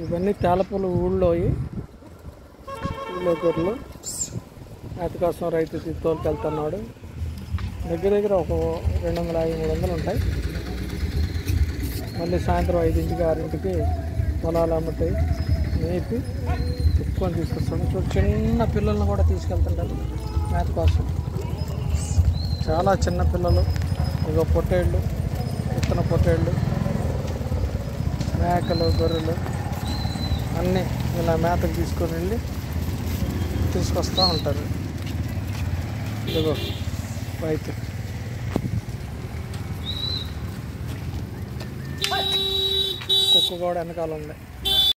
ఇవన్నీ తేలపూలు ఊళ్ళోయి ఊళ్ళో గొర్రెలు మేత కోసం రైతు తీ- తోలుకెళ్తున్నాడు దగ్గర దగ్గర ఒక రెండు వందల యాభై మూడు వందలు ఉంటాయి మళ్ళీ సాయంత్రం ఐదింటికి ఆరింటికి పొలాలు అమ్ముతాయి మేపి ఎక్కువ తీసుకొస్తాడు చూడు చిన్న పిల్లల్ని కూడా తీసుకెళ్తుంటారు మేత కోసం చాలా చిన్న పిల్లలు ఇగో పొట్టేళ్ళు విత్తన పొట్టేళ్ళు మేకలు గొర్రెలు అన్నీ ఇలా మేతకు తీసుకొని వెళ్ళి తీసుకొస్తూ ఉంటారు ఇదిగో రైతు కుక్క కూడా వెనకాల ఉంది